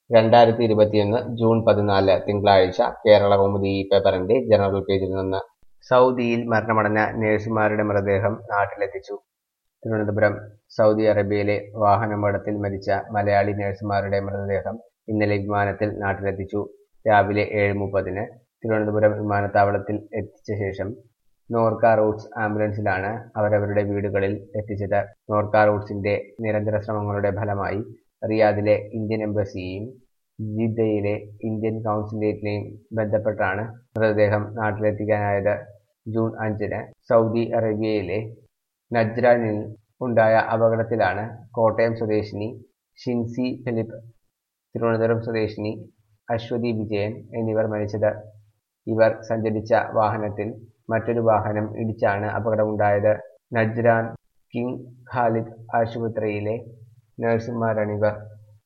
രണ്ടായിരത്തി ഇരുപത്തിയൊന്ന് ജൂൺ പതിനാല് തിങ്കളാഴ്ച കേരള കൗമുദി ഈ പേപ്പറിന്റെ ജനറൽ പേജിൽ നിന്ന് സൗദിയിൽ മരണമടഞ്ഞ നഴ്സുമാരുടെ മൃതദേഹം നാട്ടിലെത്തിച്ചു തിരുവനന്തപുരം സൗദി അറേബ്യയിലെ വാഹനാപകടത്തിൽ മരിച്ച മലയാളി നഴ്സുമാരുടെ മൃതദേഹം ഇന്നലെ വിമാനത്തിൽ നാട്ടിലെത്തിച്ചു രാവിലെ ഏഴ് മുപ്പതിന് തിരുവനന്തപുരം വിമാനത്താവളത്തിൽ എത്തിച്ച ശേഷം നോർക്ക റൂട്ട്സ് ആംബുലൻസിലാണ് അവരവരുടെ വീടുകളിൽ എത്തിച്ചത് നോർക്ക റൂട്ട്സിന്റെ നിരന്തര ശ്രമങ്ങളുടെ ഫലമായി റിയാദിലെ ഇന്ത്യൻ എംബസിയെയും ജിദ്ദയിലെ ഇന്ത്യൻ കൗൺസിലേറ്റിനെയും ബന്ധപ്പെട്ടാണ് മൃതദേഹം നാട്ടിലെത്തിക്കാനായത് ജൂൺ അഞ്ചിന് സൗദി അറേബ്യയിലെ നജ്രാനിൽ ഉണ്ടായ അപകടത്തിലാണ് കോട്ടയം സ്വദേശിനി ഷിൻസി ഫിലിപ്പ് തിരുവനന്തപുരം സ്വദേശിനി അശ്വതി വിജയൻ എന്നിവർ മരിച്ചത് ഇവർ സഞ്ചരിച്ച വാഹനത്തിൽ മറ്റൊരു വാഹനം ഇടിച്ചാണ് അപകടമുണ്ടായത് നജ്രാൻ കിങ് ഖാലിദ് ആശുപത്രിയിലെ നഴ്സുമാരാണിവർ